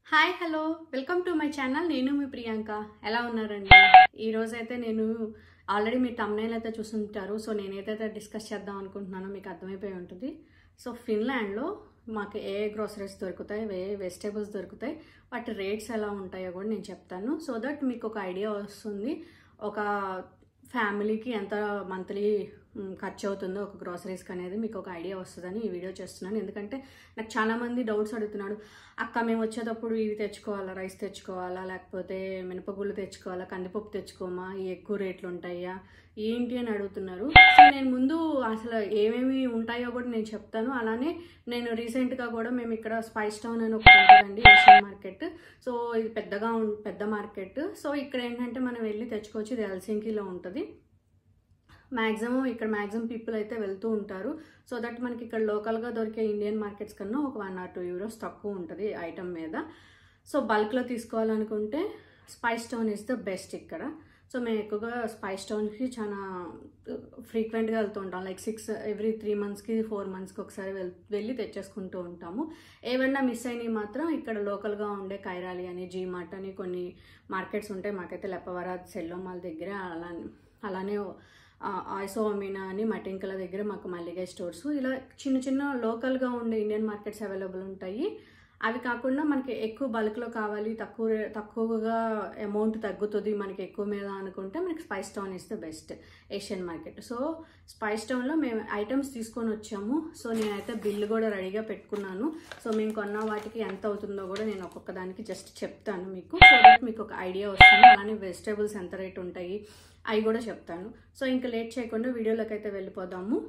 Hi hello welcome to my channel నేను మీ ప్రియాంక ఎలా ఉన్నారండి ఈ రోజు అయితే నేను ఆల్రెడీ మీ తమ్నైల్ అయితే చూసుంటారు సో నేనైతే డిస్కస్ చేద్దాం అనుకుంటున్నానో మీకు అర్థమైపోయి ఉంటుంది సో ఫిన్లాండ్లో మాకు ఏ గ్రోసరీస్ దొరుకుతాయి ఏ వెజిటేబుల్స్ దొరుకుతాయి వాటి రేట్స్ ఎలా ఉంటాయో కూడా నేను చెప్తాను సో దట్ మీకు ఒక ఐడియా వస్తుంది ఒక ఫ్యామిలీకి ఎంత మంత్లీ ఖర్చు అవుతుందో ఒక గ్రోసరీస్కి అనేది మీకు ఒక ఐడియా వస్తుందని ఈ వీడియో చేస్తున్నాను ఎందుకంటే నాకు చాలామంది డౌట్స్ అడుగుతున్నాడు అక్క మేము వచ్చేటప్పుడు ఇవి తెచ్చుకోవాలా రైస్ తెచ్చుకోవాలా లేకపోతే మినపగుళ్ళు తెచ్చుకోవాలా కందిపప్పు తెచ్చుకోమా ఈ ఎక్కువ రేట్లు ఉంటాయా ఏంటి అని అడుగుతున్నారు సో నేను ముందు అసలు ఏమేమి ఉంటాయో కూడా నేను చెప్తాను అలానే నేను రీసెంట్గా కూడా మేము ఇక్కడ స్పైస్ టౌన్ అని ఒకటి ఉంటుందండి ఏషియన్ మార్కెట్ సో ఇది పెద్దగా ఉం- పెద్ద మార్కెట్ సో ఇక్కడ ఏంటంటే మనం వెళ్ళి తెచ్చుకోవచ్చు ఇది ఎల్సింకీలో ఉంటుంది మ్యాక్సిమం ఇక్కడ మ్యాక్సిమం పీపుల్ అయితే వెళ్తూ ఉంటారు సో దట్ మనకి ఇక్కడ లోకల్గా దొరికే ఇండియన్ మార్కెట్స్ కన్నా ఒక వన్ ఆర్ టూ యూరోస్ తక్కువ ఉంటుంది ఐటమ్ మీద సో బల్క్లో తీసుకోవాలనుకుంటే Spice Town is the best ఇక్కడ సో మేము ఎక్కువగా స్పైస్ టౌన్కి చాలా ఫ్రీక్వెంట్గా వెళ్తూ ఉంటాం లైక్ సిక్స్ ఎవ్రీ త్రీ మంత్స్కి ఫోర్ మంత్స్కి ఒకసారి వెల్ వెళ్ళి తెచ్చేసుకుంటూ ఉంటాము ఏమన్నా మిస్ అయినవి మాత్రం ఇక్కడ లోకల్గా ఉండే కైరాలి అని జీ మార్ట్ అని కొన్ని మార్కెట్స్ ఉంటాయి మాకైతే లెప్పవర సెల్లో మాల్ దగ్గర అలా అలానే ఆయిసోమీనా అని మటింకల దగ్గర మాకు మల్లిగా స్టోర్స్ ఇలా చిన్న చిన్న లోకల్గా ఉండే ఇండియన్ మార్కెట్స్ అవైలబుల్ ఉంటాయి అవి కాకుండా మనకి ఎక్కువ బల్క్లో కావాలి తక్కువ రే- తక్కువగా అమౌంట్ తగ్గుతుంది మనకి ఎక్కువ మీద అనుకుంటే మనకి Spice Town is the best Asian market so Spice టౌన్లో మేము ఐటమ్స్ తీసుకొని వచ్చాము సో నేనైతే బిల్లు కూడా రెడీగా పెట్టుకున్నాను సో మేము కొన్న వాటికి ఎంత అవుతుందో కూడా నేను ఒక్కొక్క దానికి జస్ట్ చెప్తాను మీకు సో దట్ మీకు ఒక ఐడియా వస్తుంది అలానే వెజిటేబుల్స్ ఎంత రేట్ ఉంటాయి అవి కూడా చెప్తాను సో ఇంకా లేట్ చేయకుండా వీడియోలోకి అయితే వెళ్ళిపోదాము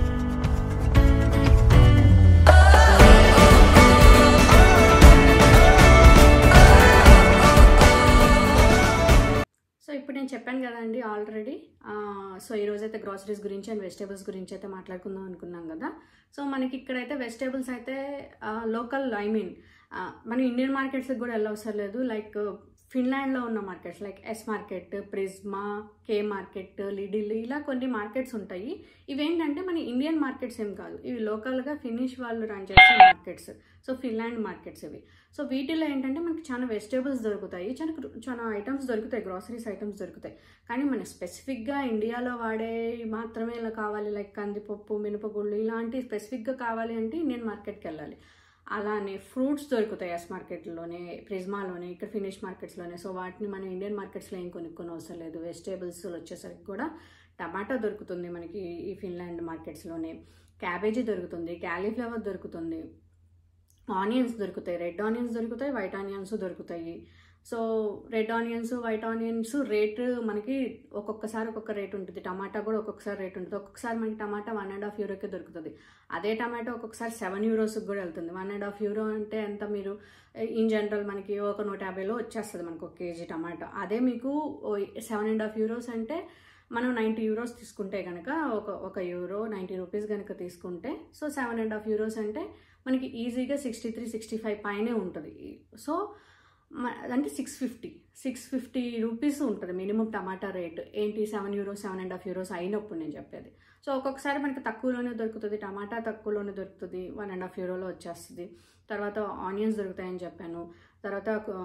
సో ఇప్పుడు నేను చెప్పాను కదండి ఆల్రెడీ సో ఈరోజు అయితే గ్రాసరీస్ గురించి అండ్ వెజిటేబుల్స్ గురించి అయితే మాట్లాడుకుందాం అనుకున్నాం కదా సో మనకి ఇక్కడైతే వెజిటేబుల్స్ అయితే లోకల్ ఐ మీన్ మన ఇండియన్ మార్కెట్స్కి కూడా వెళ్ళవసరం లేదు లైక్ ఫిన్లాండ్లో ఉన్న markets like S market Prisma K market Lidl ఇలా కొన్ని మార్కెట్స్ ఉంటాయి ఇవేంటంటే మన ఇండియన్ మార్కెట్స్ ఏం కాదు ఇవి లోకల్గా ఫినిష్ వాళ్ళు రన్ చేసే మార్కెట్స్ సో ఫిన్లాండ్ మార్కెట్స్ ఇవి సో వీటిలో ఏంటంటే మనకి చాలా వెజిటేబుల్స్ దొరుకుతాయి చాలా చాలా ఐటమ్స్ దొరుకుతాయి గ్రాసరీస్ ఐటమ్స్ దొరుకుతాయి కానీ మన స్పెసిఫిక్గా ఇండియాలో వాడే మాత్రమే ఇలా కావాలి లైక్ కందిపప్పు మినపగుళ్ళు ఇలాంటి స్పెసిఫిక్గా కావాలి అంటే ఇండియన్ మార్కెట్కి వెళ్ళాలి అలానే ఫ్రూట్స్ దొరుకుతాయి ఎస్ మార్కెట్లోనే ప్రిజ్మాలోనే ఇక్కడ ఫినిష్ మార్కెట్స్లోనే సో వాటిని మనం ఇండియన్ మార్కెట్స్లో ఏం కొనుక్కొని అవసరం లేదు వెజిటేబుల్స్ వచ్చేసరికి కూడా టమాటా దొరుకుతుంది మనకి ఈ ఫిన్లాండ్ మార్కెట్స్లోనే క్యాబేజీ దొరుకుతుంది క్యాలీఫ్లవర్ దొరుకుతుంది ఆనియన్స్ దొరుకుతాయి రెడ్ ఆనియన్స్ దొరుకుతాయి వైట్ ఆనియన్స్ దొరుకుతాయి so red onions white onions rate మనకి ఒక్కొక్కసారి ఒక్కొక్క రేట్ ఉంటుంది టమాటా కూడా ఒక్కొక్కసారి రేట్ ఉంటుంది ఒక్కొక్కసారి మనకి టమాటా వన్ అండ్ హాఫ్ యూరోకే దొరుకుతుంది అదే టమాటా ఒక్కొక్కసారి సెవెన్ యూరోస్కి కూడా వెళ్తుంది వన్ అండ్ హాఫ్ యూరో అంటే ఎంత మీరు ఇన్ జనరల్ మనకి ఒక నూట యాభైలో వచ్చేస్తుంది మనకు ఒక కేజీ టమాటా అదే మీకు సెవెన్ అండ్ హాఫ్ యూరోస్ అంటే మనం నైంటీ యూరోస్ తీసుకుంటే కనుక ఒక ఒక యూరో నైంటీ రూపీస్ కనుక తీసుకుంటే so seven and half euros అంటే మనకి ఈజీగా సిక్స్టీ త్రీ సిక్స్టీ ఫైవ్ పైనే ఉంటుంది సో మ- అంటే six fifty six fifty rupees ఉంటుంది మినిమం టమాటా రేట్ ఏంటి seven euros seven and half euros అయినప్పుడు నేను చెప్పేది సో ఒక్కొక్కసారి మనకి తక్కువలోనే దొరుకుతుంది టమాటా తక్కువలోనే దొరుకుతుంది వన్ అండ్ హాఫ్ యూరోలో వచ్చేస్తుంది తర్వాత ఆనియన్స్ దొరుకుతాయని చెప్పాను తర్వాత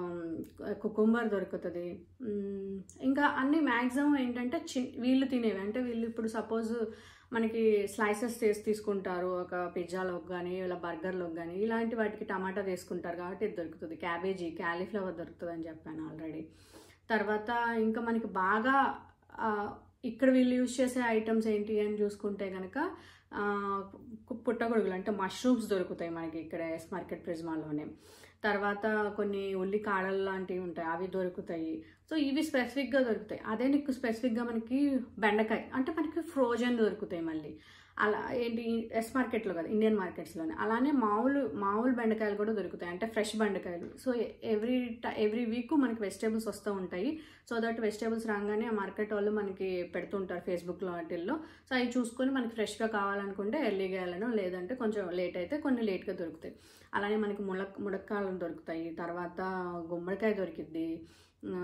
కుకుంబర్ దొరుకుతుంది మ్, ఇంకా అన్ని మ్యాక్సిమం ఏంటంటే చి వీళ్ళు తినేవి అంటే వీళ్ళు ఇప్పుడు సపోజ్ మనకి స్లైసెస్ చేసి తీసుకుంటారు ఒక పిజ్జాలోకి కానీ ఇలా బర్గర్లోకి కానీ ఇలాంటి వాటికి టమాటా తీసుకుంటారు కాబట్టి ఇది దొరుకుతుంది క్యాబేజీ క్యాలీఫ్లవర్ దొరుకుతుంది అని చెప్పాను ఆల్రెడీ తర్వాత ఇంకా మనకి బాగా ఆ, ఇక్కడ వీళ్ళు యూజ్ చేసే ఐటమ్స్ ఏంటి అని చూసుకుంటే కనుక ఆ, పు- పుట్టగొడుగులు అంటే మష్రూమ్స్ దొరుకుతాయి మనకి ఇక్కడ ఎస్ మార్కెట్ ప్రిజ్మాలోనే తర్వాత కొన్ని ఉల్లి కాడలు లాంటివి ఉంటాయి అవి దొరుకుతాయి సో ఇవి స్పెసిఫిక్గా దొరుకుతాయి అదే నీకు స్పెసిఫిక్గా మనకి బెండకాయ అంటే మనకి ఫ్రోజన్ దొరుకుతాయి మళ్ళీ అలా ఏంటి ఎస్ మార్కెట్లో కదా ఇండియన్ మార్కెట్స్లోనే అలానే మామూలు మామూలు బెండకాయలు కూడా దొరుకుతాయి అంటే ఫ్రెష్ బెండకాయలు సో ఎవ్రీ ఎవ్రీ వీక్ మనకి వెజిటేబుల్స్ వస్తూ ఉంటాయి సో దట్ వెజిటేబుల్స్ రాగానే ఆ మార్కెట్ వాళ్ళు మనకి పెడుతుంటారు ఫేస్బుక్లో వాటిల్లో సో అవి చూసుకొని మనకి ఫ్రెష్గా కావాలనుకుంటే ఎర్లీగా వెళ్ళడం లేదంటే కొంచెం లేట్ అయితే కొన్ని లేట్గా దొరుకుతాయి అలానే మనకి ములక్ ములక్కాయలు దొరుకుతాయి తర్వాత గుమ్మడికాయ దొరికిద్ది ఆ,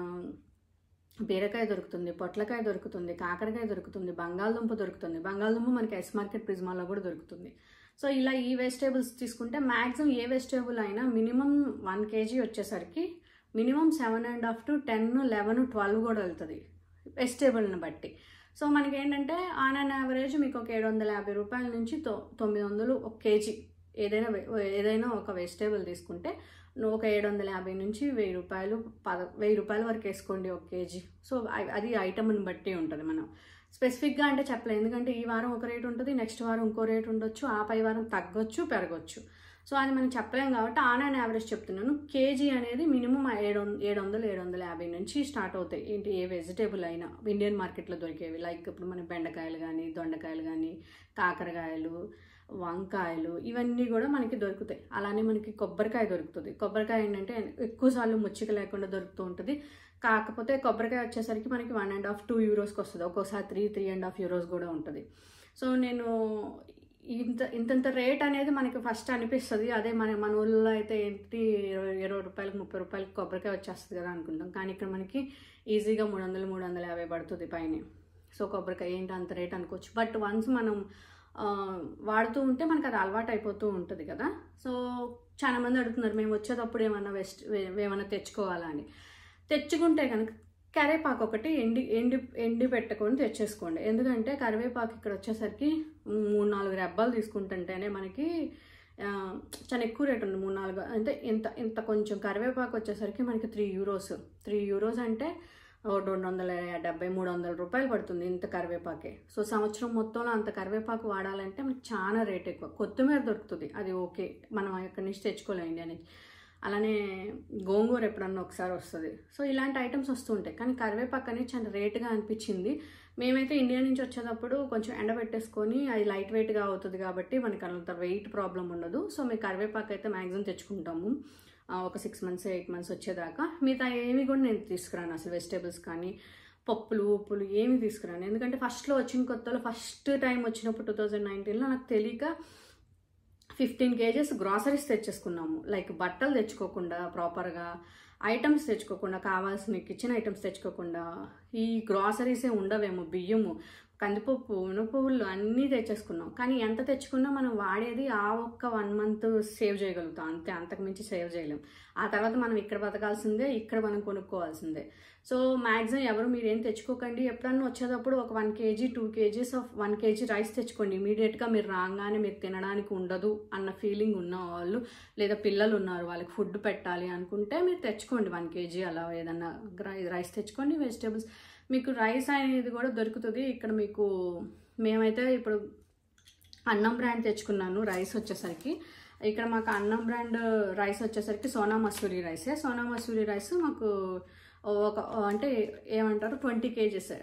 బీరకాయ దొరుకుతుంది పొట్లకాయ దొరుకుతుంది కాకరకాయ దొరుకుతుంది బంగాళదుంప దొరుకుతుంది బంగాళదుంప మనకి ఎస్ మార్కెట్ ప్రిజ్మాలో కూడా దొరుకుతుంది సో ఇలా ఈ వెజిటేబుల్స్ తీసుకుంటే మ్యాక్సిమం ఏ వెజిటేబుల్ అయినా మినిమం వన్ కేజీ వచ్చేసరికి minimum seven and half to ten eleven twelve కూడా వెళ్తుంది వెజిటేబుల్ని బట్టి సో మనకి ఏంటంటే ఆన్ అన్ యావరేజ్ మీకు ఒక ఏడు వందల యాభై రూపాయల నుంచి తొ తొమ్మిది వందలు ఒక కేజీ ఏదైనా వె- ఏదైనా ఒక వెజిటేబుల్ తీసుకుంటే నువ్వు ఒక ఏడు వందల యాభై నుంచి వెయ్యి రూపాయలు పద వెయ్యి రూపాయల వరకు వేసుకోండి ఒక కేజీ సో అ- అది ఐటమ్ని బట్టి ఉంటుంది మనం స్పెసిఫిక్గా అంటే చెప్పలేదు ఎందుకంటే ఈ వారం ఒక రేట్ ఉంటుంది నెక్స్ట్ వారం ఇంకో రేట్ ఉండొచ్చు ఆ పై వారం తగ్గొచ్చు పెరగొచ్చు సో అది మనం చెప్పలేం కాబట్టి ఆన్ అండ్ యావరేజ్ చెప్తున్నాను కేజీ అనేది మినిమం ఏడు వం- ఏడు వందలు ఏడు వందల యాభై నుంచి స్టార్ట్ అవుతాయి ఏంటి ఏ వెజిటేబుల్ అయినా ఇండియన్ మార్కెట్లో దొరికేవి లైక్ ఇప్పుడు మన బెండకాయలు కానీ దొండకాయలు కానీ కాకరకాయలు వంకాయలు ఇవన్నీ కూడా మనకి దొరుకుతాయి అలానే మనకి కొబ్బరికాయ దొరుకుతుంది కొబ్బరికాయ ఏంటంటే ఎక్కువసార్లు ముచ్చిక లేకుండా దొరుకుతూ ఉంటుంది కాకపోతే కొబ్బరికాయ వచ్చేసరికి మనకి వన్ అండ్ హాఫ్ టూ యూరోస్కి వస్తుంది ఒక్కోసారి three three and half euros కూడా ఉంటుంది సో నేను ఇంత ఇంతంత రేట్ అనేది మనకి ఫస్ట్ అనిపిస్తుంది అదే మన మన ఊళ్ళో అయితే ఏంటి ఇరవై ఇరవై రూపాయలకు ముప్పై రూపాయలకి కొబ్బరికాయ వచ్చేస్తుంది కదా అనుకుంటాం కానీ ఇక్కడ మనకి ఈజీగా మూడు వందలు మూడు వందల యాభై పడుతుంది పైన సో కొబ్బరికాయ ఏంటి అంత రేట్ అనుకోవచ్చు బట్ వన్స్ మనం ఆ, వాడుతూ ఉంటే మనకు అది అలవాటు అయిపోతూ ఉంటుంది కదా సో చాలా మంది అడుగుతున్నారు మేము వచ్చేటప్పుడు ఏమన్నా వెస్ట్ ఏమన్నా తెచ్చుకోవాలా అని తెచ్చుకుంటే కనుక కరివేపాకు ఒకటి ఎండి ఎండి ఎండి పెట్టుకొని తెచ్చేసుకోండి ఎందుకంటే కరివేపాకు ఇక్కడ వచ్చేసరికి మూడు నాలుగు రెబ్బలు తీసుకుంటుంటేనే మనకి ఆ, చాలా ఎక్కువ రేట్ ఉంది మూడు నాలుగు అంటే ఇంత ఇంత కొంచెం కరివేపాకు వచ్చేసరికి మనకి త్రీ యూరోస్ త్రీ యూరోస్ అంటే ఓ రెండు వందల డెబ్బై మూడు వందల రూపాయలు పడుతుంది ఇంత కరివేపాకే సో సంవత్సరం మొత్తంలో అంత కరివేపాకు వాడాలంటే మనకి చాలా రేట్ ఎక్కువ కొత్తిమీర దొరుకుతుంది అది ఓకే మనం ఎక్కడి నుంచి తెచ్చుకోలేం ఇండియా నుంచి అలానే గోంగూర ఎప్పుడన్నా ఒకసారి వస్తుంది సో ఇలాంటి ఐటమ్స్ వస్తుంటాయి కానీ కరివేపాకు అనేది చాలా రేటుగా అనిపించింది మేమైతే ఇండియా నుంచి వచ్చేటప్పుడు కొంచెం ఎండబెట్టేసుకొని అది లైట్ వెయిట్గా అవుతుంది కాబట్టి మనకి అంత వెయిట్ ప్రాబ్లం ఉండదు సో మేము కరివేపాకు అయితే మ్యాక్సిమం తెచ్చుకుంటాము ఆ, ఒక సిక్స్ మంత్స్ ఎయిట్ మంత్స్ వచ్చేదాకా మిగతా ఏమి కూడా నేను తీసుకురాను అసలు వెజిటేబుల్స్ కానీ పప్పులు ఉప్పులు ఏమి తీసుకురాను ఎందుకంటే ఫస్ట్లో వచ్చిన కొత్తలో ఫస్ట్ టైం వచ్చినప్పుడు టూ థౌజండ్ నైన్టీన్లో నాకు తెలియక ఫిఫ్టీన్ కేజెస్ గ్రాసరీస్ తెచ్చేసుకున్నాము లైక్ బట్టలు తెచ్చుకోకుండా ప్రాపర్గా ఐటమ్స్ తెచ్చుకోకుండా కావాల్సిన కిచెన్ ఐటమ్స్ తెచ్చుకోకుండా ఈ గ్రాసరీసే ఉండవేమో బియ్యము కందిపప్పు మినపప్పులు అన్నీ తెచ్చేసుకున్నాం కానీ ఎంత తెచ్చుకున్నా మనం వాడేది ఆ ఒక్క వన్ మంత్ సేవ్ చేయగలుగుతాం అంతే అంతకు మించి సేవ్ చేయలేం ఆ తర్వాత మనం ఇక్కడ బతకాల్సిందే ఇక్కడ మనం కొనుక్కోవాల్సిందే సో మ్యాక్సిమం ఎవరు మీరు ఏం తెచ్చుకోకండి ఎప్పుడన్నా వచ్చేటప్పుడు ఒక one KG two KGs of one KG rice తెచ్చుకోండి ఇమీడియట్గా మీరు రాగానే మీరు తినడానికి ఉండదు అన్న ఫీలింగ్ ఉన్న వాళ్ళు లేదా పిల్లలు ఉన్నారు వాళ్ళకి ఫుడ్ పెట్టాలి అనుకుంటే మీరు తెచ్చుకోండి వన్ కేజీ అలా ఏదన్నా రై- రైస్ తెచ్చుకోండి వెజిటేబుల్స్ మీకు రైస్ అనేది కూడా దొరుకుతుంది ఇక్కడ మీకు మేమైతే ఇప్పుడు అన్నం బ్రాండ్ తెచ్చుకున్నాను రైస్ వచ్చేసరికి ఇక్కడ మాకు అన్నం బ్రాండ్ రైస్ వచ్చేసరికి సోనా మసూరి రైసే సోనా మసూరి రైస్ మాకు ఒక అంటే ఏమంటారు twenty KGs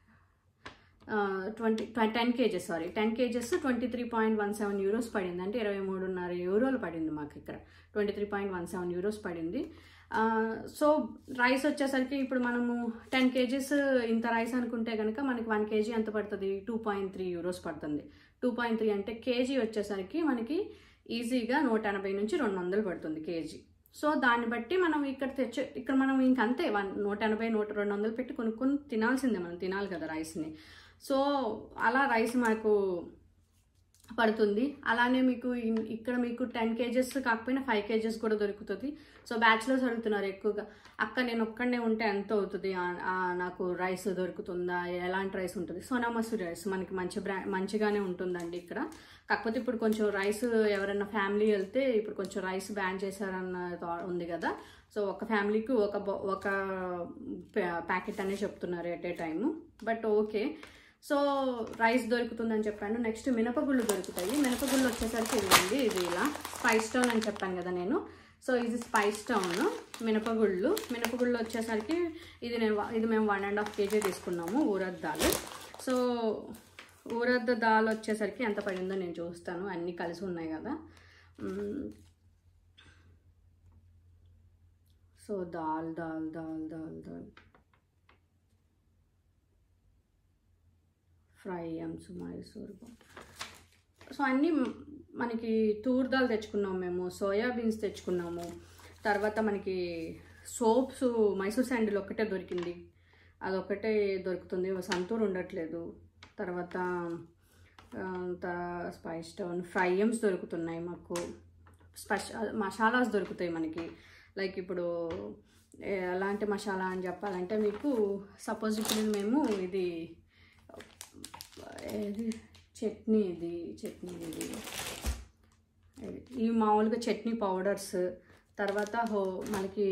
twenty ten KGs sorry ten KGs twenty three point one seven euros పడింది అంటే ఇరవై మూడున్నర యూరోలు పడింది మాకు ఇక్కడ twenty three point one seven euros పడింది ఆ, సో రైస్ వచ్చేసరికి ఇప్పుడు మనము టెన్ కేజీస్ ఇంత రైస్ అనుకుంటే కనుక మనకి వన్ కేజీ ఎంత పడుతుంది టూ పాయింట్ త్రీ యూరోస్ పడుతుంది టూ పాయింట్ త్రీ అంటే కేజీ వచ్చేసరికి మనకి ఈజీగా నూట ఎనభై నుంచి రెండు వందలు పడుతుంది కేజీ సో దాన్ని బట్టి మనం ఇక్కడ తెచ్చే ఇక్కడ మనం ఇంకంతే వన్ నూట ఎనభై నూట రెండు వందలు పెట్టి కొనుక్కొని తినాల్సిందే మనం తినాలి కదా రైస్ని సో అలా రైస్ మాకు పడుతుంది అలానే మీకు ఇన్- ఇక్కడ మీకు టెన్ కేజెస్ కాకపోయినా ఫైవ్ కేజెస్ కూడా దొరుకుతుంది సో బ్యాచిలర్స్ అడుగుతున్నారు ఎక్కువగా అక్క నేను ఒక్కడనే ఉంటే ఎంత అవుతుంది ఆ- ఆ నాకు రైస్ దొరుకుతుందా ఎలాంటి రైస్ ఉంటుంది సోనా మసూరి రైస్ మనకి మంచి బ్రా మంచిగానే ఉంటుందండి ఇక్కడ కాకపోతే ఇప్పుడు కొంచెం రైస్ ఎవరైనా ఫ్యామిలీ వెళ్తే ఇప్పుడు కొంచెం రైస్ బ్యాన్ చేశారన్న థా- ఉంది కదా సో ఒక ఫ్యామిలీకి ఒక బొ- ఒక ప్యా- ప్యాకెట్ అనే చెప్తున్నారు at a time but okay so rice దొరుకుతుందని చెప్పాను నెక్స్ట్ మినపగుళ్ళు దొరుకుతాయి మినపగుళ్ళు వచ్చేసరికి ఇదిగోండి ఇది ఇలా స్పైస్ టౌన్ అని చెప్పాను కదా నేను సో ఇది స్పైస్ టౌన్ మినపగుళ్ళు మినపగుళ్ళు వచ్చేసరికి ఇది నేను వా- ఇది మేము వన్ అండ్ హాఫ్ కేజీ తీసుకున్నాము ఊరద్ దాల్ సో ఊరద్ దాల్ వచ్చేసరికి ఎంత పడిందో నేను చూస్తాను అన్నీ కలిసి ఉన్నాయి కదా మ్మ్. సో దాల్ దాల్ దాల్ దాల్ దాల్ ఫ్రై అంస్ మైసూర్ పాక్. సో అన్నీ మ్- మనకి తూర్ దాల్ తెచ్చుకున్నాము మేము సోయా బీన్స్ తెచ్చుకున్నాము తర్వాత మనకి సోప్స్ మైసూర్ శాండిల్ ఒక్కటే దొరికింది అదొక్కటే దొరుకుతుంది సంతూర్ ఉండట్లేదు తర్వాత స్పైస్ స్టోన్ ఫ్రైయమ్స్ దొరుకుతున్నాయి మాకు స్పెషల్ మసాలాస్ దొరుకుతాయి మనకి లైక్ ఇప్పుడు ఏ- ఎలాంటి మసాలా అని చెప్పాలంటే మీకు సపోజ్ ఇప్పుడు మేము ఇది ఏది చట్నీ ఇది చట్నీ ఇది ఇది. ఇవి మామూలుగా చట్నీ పౌడర్స్ తర్వాత హో మనకి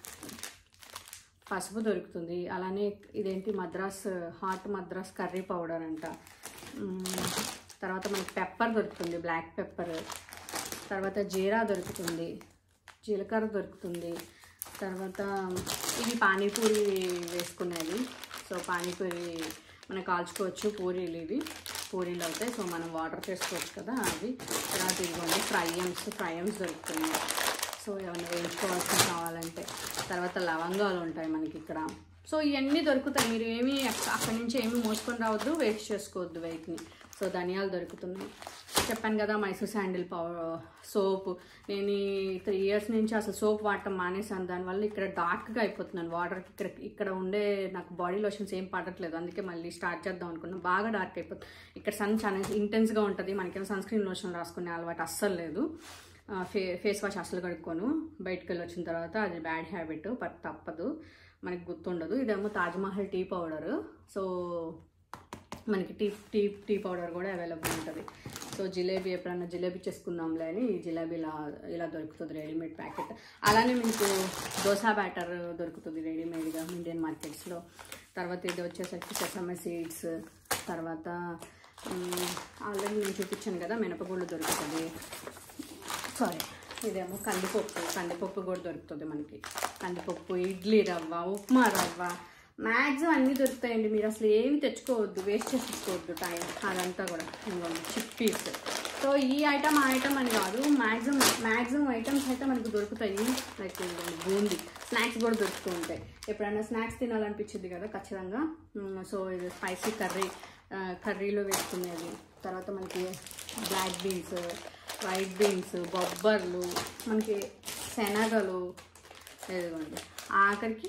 పసుపు దొరుకుతుంది అలానే ఇదేంటి Madras hot Madras curry powder అంట మ్మ్. తర్వాత మనకి పెప్పర్ దొరుకుతుంది బ్లాక్ పెప్పర్ తర్వాత జీరా దొరుకుతుంది జీలకర్ర దొరుకుతుంది తర్వాత ఇవి పానీపూరి వేసుకునేది సో పానీపూరి మనం కాల్చుకోవచ్చు పూరీలు ఇవి పూరీలు అవుతాయి సో మనం వాటర్ చేసుకోవచ్చు కదా అవి తర్వాత ఇదిగోండి ఫ్రైయమ్స్ ఫ్రైయమ్స్ దొరుకుతున్నాయి సో ఏమైనా వేయించుకోవాల్సి కావాలంటే తర్వాత లవంగాలు ఉంటాయి మనకి ఇక్కడ సో ఇవన్నీ దొరుకుతాయి మీరు ఏమీ అక్క- అక్కడి నుంచి ఏమీ మోసుకొని రావద్దు వేస్ట్ చేసుకోవద్దు వెయిట్ని సో ధనియాలు దొరుకుతున్నాయి చెప్పాను కదా మైసూర్ శాండిల్ పౌడర్ సోప్ నేను ఈ త్రీ ఇయర్స్ నుంచి అసలు సోప్ వాడటం మానేసాను దానివల్ల ఇక్కడ డార్క్గా అయిపోతున్నాను వాటర్కి ఇక్కడ ఇక్కడ ఉండే నాకు బాడీ లోషన్స్ ఏం పడట్లేదు అందుకే మళ్ళీ స్టార్ట్ చేద్దాం అనుకున్నాను బాగా డార్క్ అయిపోతుంది ఇక్కడ సన్ చాలా ఇంటెన్స్గా ఉంటుంది మనకేమో సన్ స్క్రీన్ లోషన్ రాసుకునే అలవాటు అస్సలు లేదు ఆ, ఫే ఫేస్ వాష్ అసలు కడుక్కోను బయటకు వెళ్ళి వచ్చిన తర్వాత అది బ్యాడ్ హ్యాబిట్ బట్ తప్పదు మనకి గుర్తుండదు ఇదేమో తాజ్మహల్ టీ పౌడర్ సో మనకి టీ టీ టీ పౌడర్ కూడా అవైలబుల్ ఉంటుంది సో జిలేబీ ఎప్పుడన్నా జిలేబీ చేసుకుందాంలే అని ఈ జిలేబీ ఇలా ఇలా దొరుకుతుంది రెడీమేడ్ ప్యాకెట్ అలానే మీకు దోశ బ్యాటర్ దొరుకుతుంది రెడీమేడ్గా ఇండియన్ మార్కెట్స్లో తర్వాత ఇది వచ్చేసరికి సెసమ సీడ్స్ తర్వాత ఆల్రెడీ నేను చూపించాను కదా మినపగుళ్ళు దొరుకుతుంది సారీ ఇదేమో కందిపప్పు కందిపప్పు కూడా దొరుకుతుంది మనకి కందిపప్పు ఇడ్లీ రవ్వ ఉప్మా రవ్వ మ్యాక్సిమం అన్నీ దొరుకుతాయండి మీరు అసలు ఏమి తెచ్చుకోవద్దు వేస్ట్ చేసుకోవద్దు టైం అదంతా కూడా ఇంకోండి చిప్పీస్ సో ఈ ఐటమ్ ఆ ఐటమ్ అని కాదు మ్యాక్సిమం మ్యాక్సిమం ఐటమ్స్ అయితే మనకు దొరుకుతాయి లైక్ ఇంకోండి బూందీ స్నాక్స్ కూడా దొరుకుతూ ఉంటాయి ఎప్పుడైనా స్నాక్స్ తినాలనిపించింది కదా ఖచ్చితంగా మ్, సో ఇది స్పైసీ కర్రీ ఆ, కర్రీలో వేసుకునేది తర్వాత మనకి బ్లాక్ బీన్స్ వైట్ బీన్స్ బొబ్బర్లు మనకి శనగలు ఇదిగోండి ఆఖరికి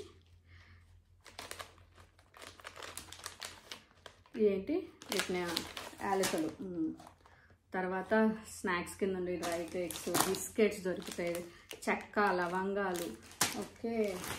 ఏంటి వీటిని యాలకులు మ్. తర్వాత స్నాక్స్ కింద ఉండే డ్రై కేక్స్ బిస్కెట్స్ దొరుకుతాయి చెక్క లవంగాలు ఓకే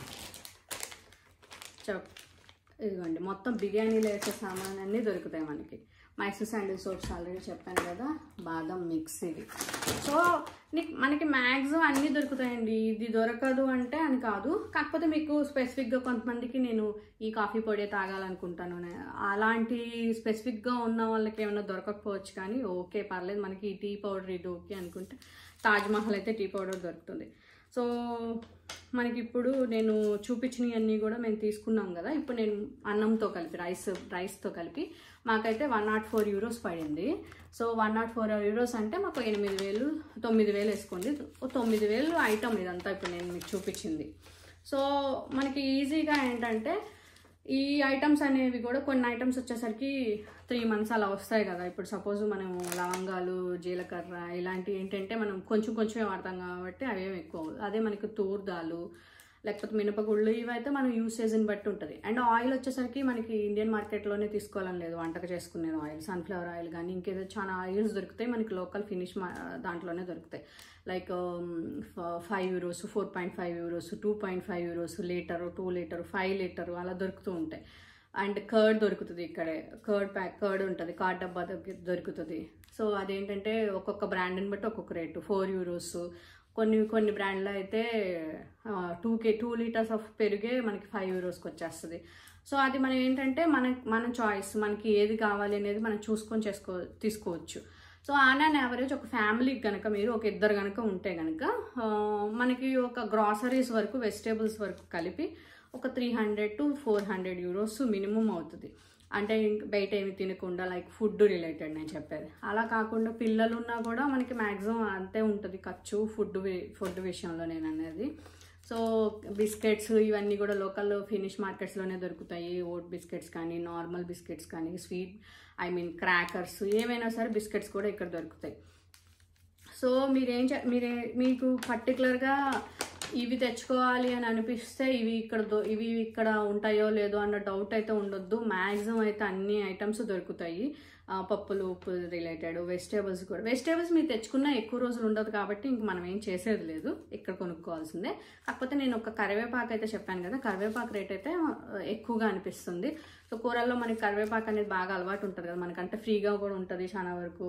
చెప్ ఇదిగోండి మొత్తం బిర్యానీలో వేసే సామాన్ అన్నీ దొరుకుతాయి మనకి మైసూర్ శాండిల్ సోప్స్ ఆల్రెడీ చెప్పాను కదా బాదం మిక్స్ ఇది సో నీకు మనకి మ్యాక్సిమం అన్నీ దొరుకుతాయండి ఇది దొరకదు అంటే అని కాదు కాకపోతే మీకు స్పెసిఫిక్గా కొంతమందికి నేను ఈ కాఫీ పొడి తాగాలనుకుంటాను నే- అలాంటి స్పెసిఫిక్గా ఉన్న వాళ్ళకి ఏమైనా దొరకకపోవచ్చు కానీ ఓకే పర్లేదు మనకి ఈ టీ పౌడర్ ఇది ఓకే అనుకుంటే తాజ్ మహల్ అయితే టీ పౌడర్ దొరుకుతుంది సో మనకి ఇప్పుడు నేను చూపించినవన్నీ కూడా మేము తీసుకున్నాం కదా ఇప్పుడు నేను అన్నంతో కలిపి రైస్ రైస్తో కలిపి మాకైతే వన్ నాట్ ఫోర్ యూరోస్ పడింది so one nought four euros అంటే మాకు ఎనిమిది వేలు తొమ్మిది వేలు వేసుకోండి ఓ తొమ్మిది వేలు ఐటమ్ ఇదంతా ఇప్పుడు నేను మీకు చూపించింది సో మనకి ఈజీగా ఏంటంటే ఈ ఐటమ్స్ అనేవి కూడా కొన్ని ఐటమ్స్ వచ్చేసరికి త్రీ మంత్స్ అలా వస్తాయి కదా ఇప్పుడు సపోజ్ మనం లవంగాలు జీలకర్ర ఇలాంటివి ఏంటంటే మనం కొంచెం కొంచెమే వాడతాం కాబట్టి అవేం ఎక్కువ అవ్వదు. అదే మనకి తూర్దాలు లేకపోతే మినపగుళ్ళు ఇవైతే మనం యూసేజ్ని బట్టి ఉంటుంది అండ్ ఆయిల్ వచ్చేసరికి మనకి ఇండియన్ మార్కెట్లోనే తీసుకోవాలని లేదు వంటకు చేసుకునేది ఆయిల్ సన్ఫ్లవర్ ఆయిల్ కానీ ఇంకేదో చాలా ఆయిల్స్ దొరుకుతాయి మనకి లోకల్ ఫినిష్ దాంట్లోనే దొరుకుతాయి like five euros four point five euros two point five euros litre two litre five litre అలా దొరుకుతూ ఉంటాయి అండ్ కర్డ్ దొరుకుతుంది ఇక్కడే కర్డ్ ప్యాక్ కర్డ్ ఉంటుంది కార్డ్ డబ్బా దొరికి- దొరుకుతుంది సో అదేంటంటే ఒక్కొక్క బ్రాండ్ని బట్టి ఒక్కొక్క రేటు ఫోర్ యూరోస్ కొన్ని కొన్ని బ్రాండ్లో అయితే two K two litres of పెరిగే మనకి ఫైవ్ యూరోస్కి వచ్చేస్తుంది సో అది మనం ఏంటంటే మన మన చాయిస్ మనకి ఏది కావాలి అనేది మనం చూసుకొని చేసుకో తీసుకోవచ్చు సో ఆన్ అండ్ యావరేజ్ ఒక ఫ్యామిలీకి కనుక మీరు ఒక ఇద్దరు కనుక ఉంటే కనుక ఆ, మనకి ఒక గ్రాసరీస్ వరకు వెజిటేబుల్స్ వరకు కలిపి ఒక three hundred to four hundred euros minimum అవుతుంది అంటే ఇంక బయట ఏమి తినకుండా లైక్ ఫుడ్ రిలేటెడ్ నేను చెప్పేది అలా కాకుండా పిల్లలు ఉన్నా కూడా మనకి మ్యాక్సిమం అంతే ఉంటుంది ఖర్చు ఫుడ్ ఫుడ్ విషయంలో నేను అనేది సో బిస్కెట్స్ ఇవన్నీ కూడా లోకల్ ఫినిష్ మార్కెట్స్లోనే దొరుకుతాయి ఓట్ బిస్కెట్స్ కానీ నార్మల్ బిస్కెట్స్ కానీ స్వీట్ ఐ మీన్ క్రాకర్స్ ఏవైనా సరే బిస్కెట్స్ కూడా ఇక్కడ దొరుకుతాయి సో మీరేం చే మీరే మీకు పర్టికులర్గా ఇవి తెచ్చుకోవాలి అని అనిపిస్తే ఇవి ఇక్కడ దొ- ఇవి ఇక్కడ ఉంటాయో లేదో అన్న డౌట్ అయితే ఉండొద్దు మ్యాక్సిమం అయితే అన్ని ఐటమ్స్ దొరుకుతాయి ఆ, పప్పులు ఉప్పు రిలేటెడ్ వెజిటేబుల్స్ కూడా వెజిటేబుల్స్ మీరు తెచ్చుకున్న ఎక్కువ రోజులు ఉండదు కాబట్టి ఇంక మనం ఏం చేసేది లేదు ఇక్కడ కొనుక్కోవాల్సిందే కాకపోతే నేను ఒక కరివేపాకు అయితే చెప్పాను కదా కరివేపాకు రేట్ అయితే ఆ, ఎక్కువగా అనిపిస్తుంది సో కూరల్లో మనకి కరివేపాకు అనేది బాగా అలవాటు ఉంటుంది కదా మనకంటే ఫ్రీగా కూడా ఉంటుంది చాలా వరకు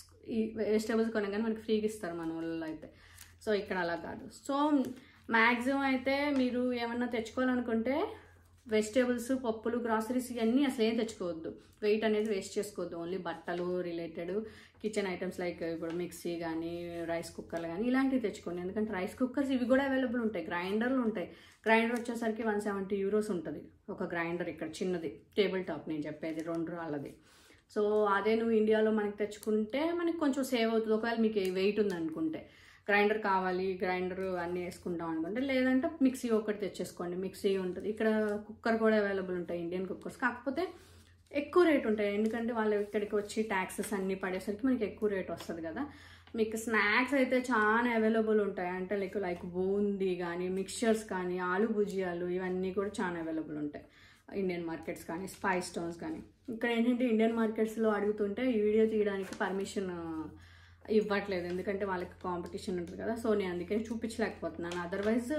ఈ వెజిటేబుల్స్ కొనగానే మనకి ఫ్రీగా ఇస్తారు మన ఊళ్ళో అయితే సో ఇక్కడ అలా కాదు సో మ్యాక్సిమం అయితే మీరు ఏమన్నా తెచ్చుకోవాలనుకుంటే వెజిటేబుల్స్ పప్పులు గ్రాసరీస్ ఇవన్నీ అసలు ఏం తెచ్చుకోవద్దు వెయిట్ అనేది వేస్ట్ చేసుకోవద్దు ఓన్లీ బట్టలు రిలేటెడ్ కిచెన్ ఐటమ్స్ లైక్ ఇప్పుడు మిక్సీ కానీ రైస్ కుక్కర్లు కానీ ఇలాంటివి తెచ్చుకోండి ఎందుకంటే రైస్ కుక్కర్స్ ఇవి కూడా అవైలబుల్ ఉంటాయి గ్రైండర్లు ఉంటాయి గ్రైండర్ వచ్చేసరికి వన్ సెవెంటీ యూరోస్ ఉంటుంది ఒక గ్రైండర్ ఇక్కడ చిన్నది టేబుల్ టాప్ నేను చెప్పేది రెండు రాళ్ళది సో అదే నువ్వు ఇండియాలో మనకి తెచ్చుకుంటే మనకి కొంచెం సేవ్ అవుతుంది ఒకవేళ మీకు వెయిట్ ఉంది అనుకుంటే గ్రైండర్ కావాలి గ్రైండర్ అన్నీ వేసుకుంటాం అనుకుంటే లేదంటే మిక్సీ ఒకటి తెచ్చేసుకోండి మిక్సీ ఉంటుంది ఇక్కడ కుక్కర్ కూడా అవైలబుల్ ఉంటాయి ఇండియన్ కుక్కర్స్ కాకపోతే ఎక్కువ రేట్ ఉంటాయి ఎందుకంటే వాళ్ళు ఇక్కడికి వచ్చి ట్యాక్సెస్ అన్నీ పడేసరికి మనకి ఎక్కువ రేట్ వస్తుంది కదా మీకు స్నాక్స్ అయితే చాలా అవైలబుల్ ఉంటాయి అంటే లైక్ లైక్ బూందీ కానీ మిక్చర్స్ కానీ ఆలు భుజియాలు ఇవన్నీ కూడా చాలా అవైలబుల్ ఉంటాయి ఇండియన్ మార్కెట్స్ కానీ స్పైస్ స్టోన్స్ కానీ ఇక్కడ ఏంటంటే ఇండియన్ మార్కెట్స్లో అడుగుతుంటే ఈ వీడియో తీయడానికి పర్మిషన్ ఇవ్వట్లేదు ఎందుకంటే వాళ్ళకి కాంపిటీషన్ ఉంటుంది కదా సో నేను అందుకని చూపించలేకపోతున్నాను అదర్వైజ్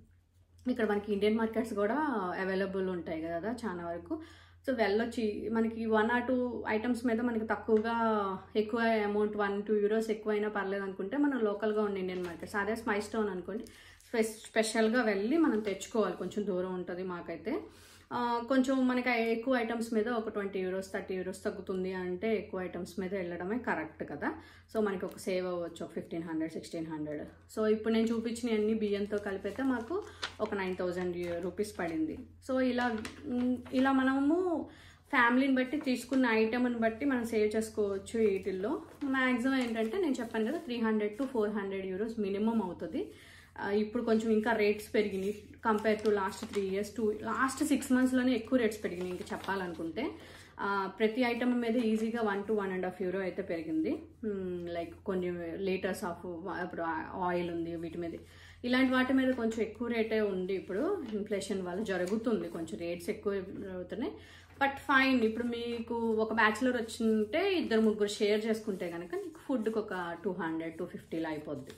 ఇక్కడ మనకి ఇండియన్ మార్కెట్స్ కూడా అవైలబుల్ ఉంటాయి కదా చాలా వరకు సో వెళ్ళొచ్చి మనకి వన్ ఆర్ టూ ఐటమ్స్ మీద మనకి తక్కువగా ఎక్కువ అమౌంట్ వన్ టూ యూరోస్ ఎక్కువైనా పర్లేదు అనుకుంటే మనం లోకల్గా ఉన్న ఇండియన్ మార్కెట్స్ అదే స్మైస్ టౌన్ అనుకోండి స్పె స్పెషల్గా వెళ్ళి మనం తెచ్చుకోవాలి కొంచెం దూరం ఉంటుంది మాకైతే ఆ, కొంచెం మనకి ఎక్కువ ఐటమ్స్ మీద ఒక ట్వంటీ యూరోస్ థర్టీ యూరోస్ తగ్గుతుంది అంటే ఎక్కువ ఐటమ్స్ మీద వెళ్ళడమే కరెక్ట్ కదా సో మనకి ఒక సేవ్ అవ్వచ్చు ఒక fifteen hundred sixteen hundred so ఇప్పుడు నేను చూపించిన అన్ని బియ్యంతో కలిపితే మాకు ఒక నైన్ థౌజండ్ రూపీస్ పడింది సో ఇలా మ్, ఇలా మనము ఫ్యామిలీని బట్టి తీసుకున్న ఐటమ్ని బట్టి మనం సేవ్ చేసుకోవచ్చు వీటిల్లో మ్యాక్సిమం ఏంటంటే నేను చెప్పాను కదా three hundred to four hundred euros minimum అవుతుంది ఆ, ఇప్పుడు కొంచెం ఇంకా రేట్స్ పెరిగినాయి compare to last three years two last six మంత్స్లోనే ఎక్కువ రేట్స్ పెరిగినాయి ఇంకా చెప్పాలనుకుంటే ఆ, ప్రతి ఐటమ్ మీద ఈజీగా one to one and half euro అయితే పెరిగింది లైక్ కొన్ని లీటర్స్ ఆఫ్ ఇప్పుడు ఆయిల్ ఉంది వీటి మీద ఇలాంటి వాటి మీద కొంచెం ఎక్కువ రేటే ఉంది ఇప్పుడు ఇన్ఫ్లేషన్ వల్ల జరుగుతుంది కొంచెం రేట్స్ ఎక్కువ అవుతున్నాయి బట్ ఫైన్ ఇప్పుడు మీకు ఒక బ్యాచులర్ వచ్చింటే ఇద్దరు ముగ్గురు షేర్ చేసుకుంటే కనుక నీకు ఫుడ్కి ఒక టూ హండ్రెడ్ టూ ఫిఫ్టీలో అయిపోద్ది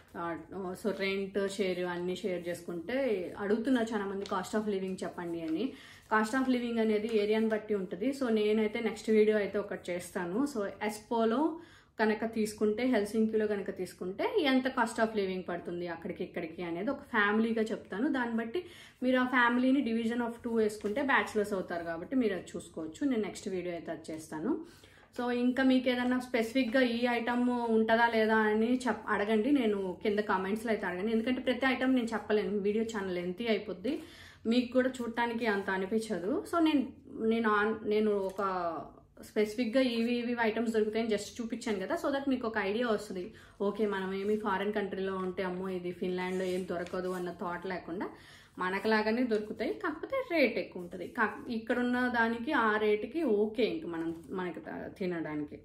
సో రెంట్ షేర్ అన్ని షేర్ చేసుకుంటే అడుగుతున్నారు చాలా మంది కాస్ట్ ఆఫ్ లివింగ్ చెప్పండి అని కాస్ట్ ఆఫ్ లివింగ్ అనేది ఏరియాని బట్టి ఉంటుంది సో నేనైతే నెక్స్ట్ వీడియో అయితే ఒకటి చేస్తాను సో ఎస్పోలో కనుక తీసుకుంటే హెల్సింకిలో కనుక తీసుకుంటే ఎంత కాస్ట్ ఆఫ్ లివింగ్ పడుతుంది అక్కడికి ఇక్కడికి అనేది ఒక ఫ్యామిలీగా చెప్తాను దాన్ని బట్టి మీరు ఆ ఫ్యామిలీని డివిజన్ ఆఫ్ టూ వేసుకుంటే బ్యాచులర్స్ అవుతారు కాబట్టి మీరు అది చూసుకోవచ్చు నేను నెక్స్ట్ వీడియో అయితే అది చేస్తాను సో ఇంకా మీకు ఏదన్నా స్పెసిఫిక్గా ఈ ఐటమ్ ఉంటుందా లేదా అని చెప్ అడగండి నేను కింద కామెంట్స్లో అయితే అడగండి ఎందుకంటే ప్రతి ఐటమ్ నేను చెప్పలేను వీడియో ఛానల్ లెంతీ అయిపోద్ది మీకు కూడా చూడటానికి అంత అనిపించదు సో నేను నేను ఆన్- నేను ఒక స్పెసిఫిక్గా ఇవి ఇవి ఐటమ్స్ దొరుకుతాయని జస్ట్ చూపించాను కదా సో దట్ మీకు ఒక ఐడియా వస్తుంది ఓకే మనం ఏమి ఫారిన్ కంట్రీలో ఉంటే అమ్మో ఇది ఫిన్లాండ్లో ఏం దొరకదు అన్న థాట్ లేకుండా మనకులాగానే దొరుకుతాయి కాకపోతే రేట్ ఎక్కువ ఉంటుంది కా ఇక్కడున్న దానికి ఆ రేటుకి ఓకే ఇంక మనం మనకి త- తినడానికి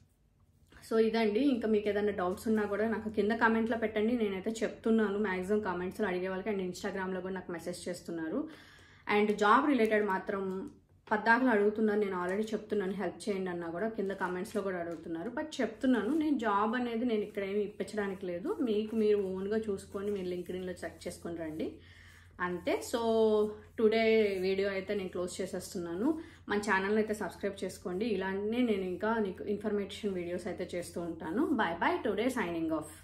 సో ఇదండి ఇంకా మీకు ఏదైనా డౌట్స్ ఉన్నా కూడా నాకు కింద కామెంట్లో పెట్టండి నేనైతే చెప్తున్నాను మ్యాక్సిమం కామెంట్స్లో అడిగే వాళ్ళకి అండ్ ఇన్స్టాగ్రామ్లో కూడా నాకు మెసేజ్ చేస్తున్నారు అండ్ జాబ్ రిలేటెడ్ మాత్రం పద్దాకలు అడుగుతున్నాను నేను ఆల్రెడీ చెప్తున్నాను హెల్ప్ చేయండి అన్నా కూడా కింద కామెంట్స్లో కూడా అడుగుతున్నారు బట్ చెప్తున్నాను నేను జాబ్ అనేది నేను ఇక్కడ ఏమి ఇప్పించడానికి లేదు మీకు మీరు ఓన్గా చూసుకొని మీరు లింక్డ్ఇన్లో చెక్ చేసుకొని రండి అంతే సో టుడే వీడియో అయితే నేను క్లోజ్ చేసేస్తున్నాను మన ఛానల్ అయితే సబ్స్క్రైబ్ చేసుకోండి ఇలానే నేను ఇంకా నీకు ఇన్ఫర్మేషన్ వీడియోస్ అయితే చేస్తూ ఉంటాను bye bye today signing of